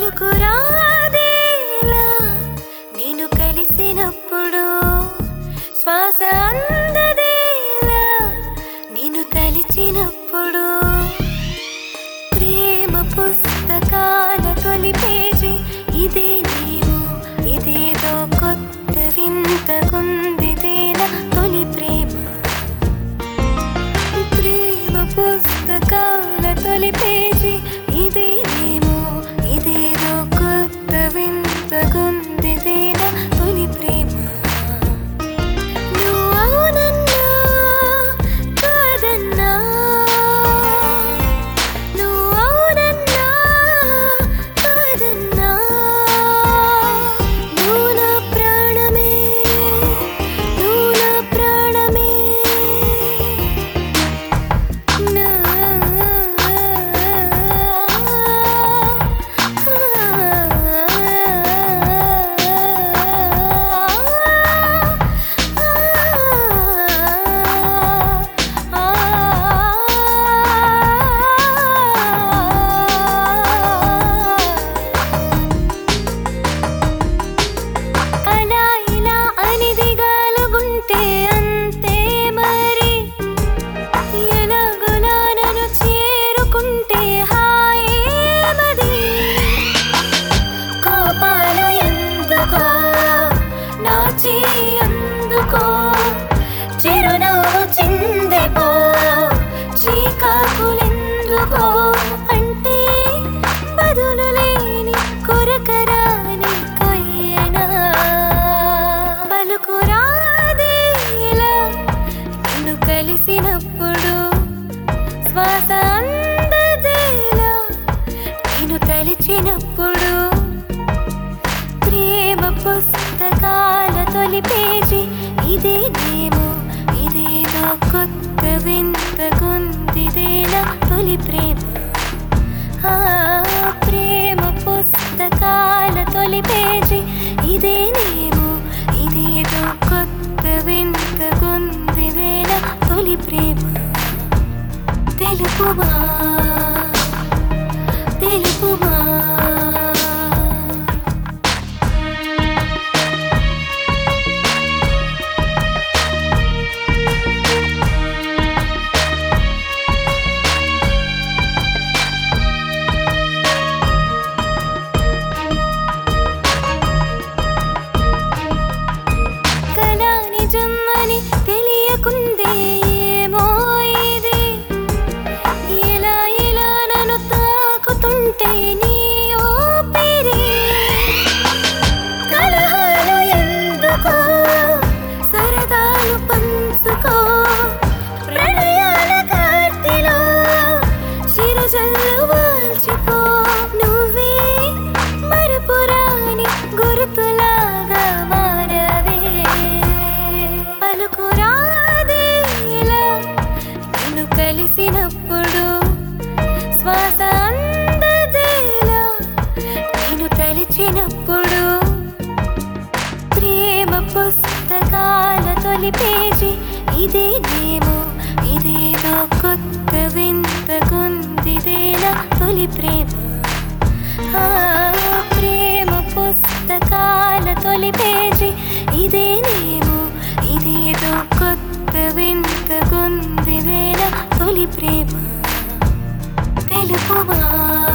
పలుకురాదేలా నేను కలిసినప్పుడు శ్వాస అందదేలా నేను తలిచినప్పుడు ప్రేమ పుస్తకాల తొలి పేజీ ఇదే నీవు ఇదేదో కొత్త వింత కుందిదేనా తొలి ప్రేమ ప్రేమ పుస్తకాల తొలి పేజీ ఇదే నీవు ఇదేదో కొత్త వింత కుందిదేనా తొలి ప్రేమ నువ్వు అవునన్నా కాదన్నా నువ్వు అవునన్నా కాదన్నా నువ్వు నా ప్రాణమే నువ్వు నా ప్రాణమే నా అలా ఇలా అని దిగాలుగుంటే అంతే మరి ఎలాగోలా నన్ను చేరుకుంటే హాయేమది కోపాలు ఎందుకో నా అందుకో చిరునవ్వు చిందిపో చీకాకులెందుకో అంటే బదులు లేని కొరకరాని కొయ్యనా పలుకురాదేలా నిన్ను కలిసినప్పుడు శ్వాస అందదేలా నేను తలిచినప్పుడు ప్రేమ పుస్తకాల తొలి పేజీ ఇదే నేమో ఇదేదో కొత్త వింత గుందిదేనా తొలి ప్రేమ ఆ ప్రేమ పుస్తకాల తొలి పేజీ ఇదే నేమో ఇదేదో కొత్త వింత గుందిదేనా తొలి ప్రేమ తెలుపుమా తెలుపుమా కళ నిజమని తెలియకుందే ఏమో ఇది ఎలా ఎలా నన్ను తాకుతుంటే నీ ఊపిరి కలహాలు ఎందుకో సరదాలు పంచుకో ప్రణయాల కార్తిలో చిరుజల్లు వాల్చిపో నువ్వే మరపురాని గుర్తులాగా మారవే పలుకురాదేలా నిన్ను కలిసినప్పుడు శ్వాస అందదేలా నేను తలిచినప్పుడు ప్రేమ పుస్తకాల తొలి పేజీ ఇదే నేమో ఇదేదో కొత్త వింత గుందిదేనా తొలి ప్రేమ ఆ ప్రేమ పుస్తకాల తొలి పేజీ ఇదే నేమో ఇదేదో కొత్త వింత గుందిదేనా తొలి ప్రేమ తెలుపుమా